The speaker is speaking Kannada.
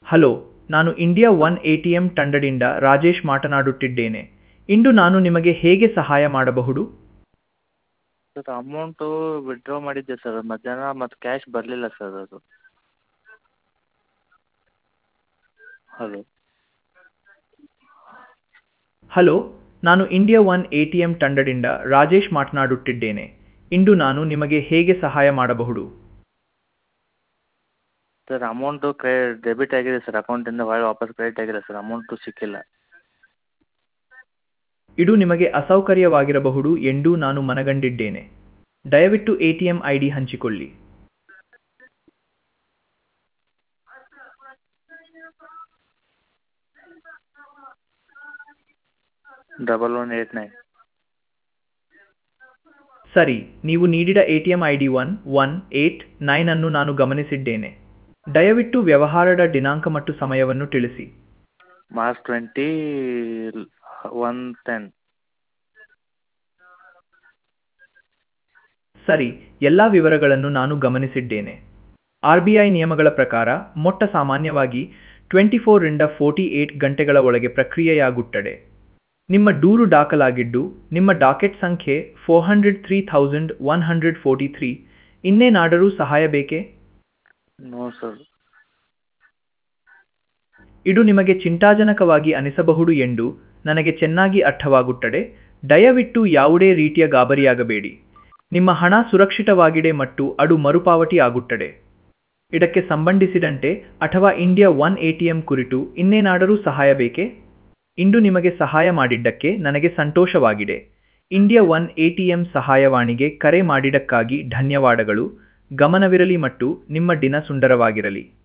ಹಲೋ ನಾನು India one A T M ತಂಡದಿಂದ ರಾಜೇಶ್ ಮಾತನಾಡುತ್ತಿದ್ದೇನೆ ಇಂದು ನಾನು ನಿಮಗೆ ಹೇಗೆ ಸಹಾಯ ಮಾಡಬಹುದು ಸರ್ ಅಮೌಂಟು ವಿತ್ಡ್ರಾ ಮಾಡಿದ್ದೆ ಸರ್ ಮಧ್ಯಾಹ್ನ ಮತ್ತು ಕ್ಯಾಶ್ ಬರಲಿಲ್ಲ ಸರ್ ಅದು ಹಲೋ ಹಲೋ ನಾನು India one A T M ತಂಡದಿಂದ ರಾಜೇಶ್ ಮಾತನಾಡುತ್ತಿದ್ದೇನೆ ಇಂದು ನಾನು ನಿಮಗೆ ಹೇಗೆ ಸಹಾಯ ಮಾಡಬಹುದು ಸರ್ ಅಮೌಂಟು ಕ್ರೆ ಡೆಬಿಟ್ ಆಗಿದೆ ಸರ್ ಅಕೌಂಟಿಂದ ಹೊಳ್ಳಿ ವಾಪಸ್ ಕ್ರೆಡಿಟ್ ಆಗಿದೆ ಸರ್ ಅಮೌಂಟು ಸಿಕ್ಕಿಲ್ಲ ಇದು ನಿಮಗೆ ಅಸೌಕರ್ಯವಾಗಿರಬಹುದು ಎಂದು ನಾನು ಮನಗಂಡಿದ್ದೇನೆ ದಯವಿಟ್ಟು A T M I D ಹಂಚಿಕೊಳ್ಳಿ ಡಬಲ್ ಒನ್ ಏಯ್ಟ್ ನೈನ್ ಸರಿ ನೀವು ನೀಡಿದ A T M I D one one eight nine ಅನ್ನು ನಾನು ಗಮನಿಸಿದ್ದೇನೆ ದಯವಿಟ್ಟು ವ್ಯವಹಾರದ ದಿನಾಂಕ ಮತ್ತು ಸಮಯವನ್ನು ತಿಳಿಸಿ ಮಾರ್ಚ್ ಟ್ವೆಂಟಿ ಒನ್ ಟೆನ್ ಸರಿ ಎಲ್ಲ ವಿವರಗಳನ್ನು ನಾನು ಗಮನಿಸಿದ್ದೇನೆ ಆರ್ ಬಿ ಐ ನಿಯಮಗಳ ಪ್ರಕಾರ ಮೊಟ್ಟ ಸಾಮಾನ್ಯವಾಗಿ ಟ್ವೆಂಟಿ ಫೋರಿಂದ ಫೋರ್ಟಿ ಏಟ್ ಗಂಟೆಗಳ ಒಳಗೆ ಪ್ರಕ್ರಿಯೆಯಾಗುತ್ತದೆ ನಿಮ್ಮ ದೂರು ದಾಖಲಾಗಿದ್ದು ನಿಮ್ಮ ಡಾಕೆಟ್ ಸಂಖ್ಯೆ four hundred three thousand one hundred forty three ಇನ್ನೇನಾದರೂ ಸಹಾಯ ಬೇಕೇ ನೋ ಸರ್ ಇದು ನಿಮಗೆ ಚಿಂತಾಜನಕವಾಗಿ ಅನಿಸಬಹುದು ಎಂದು ನನಗೆ ಚೆನ್ನಾಗಿ ಅರ್ಥವಾಗುತ್ತದೆ ದಯವಿಟ್ಟು ಯಾವುದೇ ರೀತಿಯ ಗಾಬರಿಯಾಗಬೇಡಿ ನಿಮ್ಮ ಹಣ ಸುರಕ್ಷಿತವಾಗಿದೆ ಮತ್ತು ಅದು ಮರುಪಾವತಿ ಆಗುತ್ತದೆ ಇದಕ್ಕೆ ಸಂಬಂಧಿಸಿದಂತೆ ಅಥವಾ India one A T M ಕುರಿತು ಇನ್ನೇನಾದರೂ ಸಹಾಯ ಬೇಕೇ ಇಂದು ನಿಮಗೆ ಸಹಾಯ ಮಾಡಿದ್ದಕ್ಕೆ ನನಗೆ ಸಂತೋಷವಾಗಿದೆ India one A T M ಸಹಾಯವಾಣಿಗೆ ಕರೆ ಮಾಡಿದ್ದಕ್ಕಾಗಿ ಧನ್ಯವಾದಗಳು ಗಮನವಿರಲಿ ಮತ್ತು ನಿಮ್ಮ ದಿನ ಸುಂದರವಾಗಿರಲಿ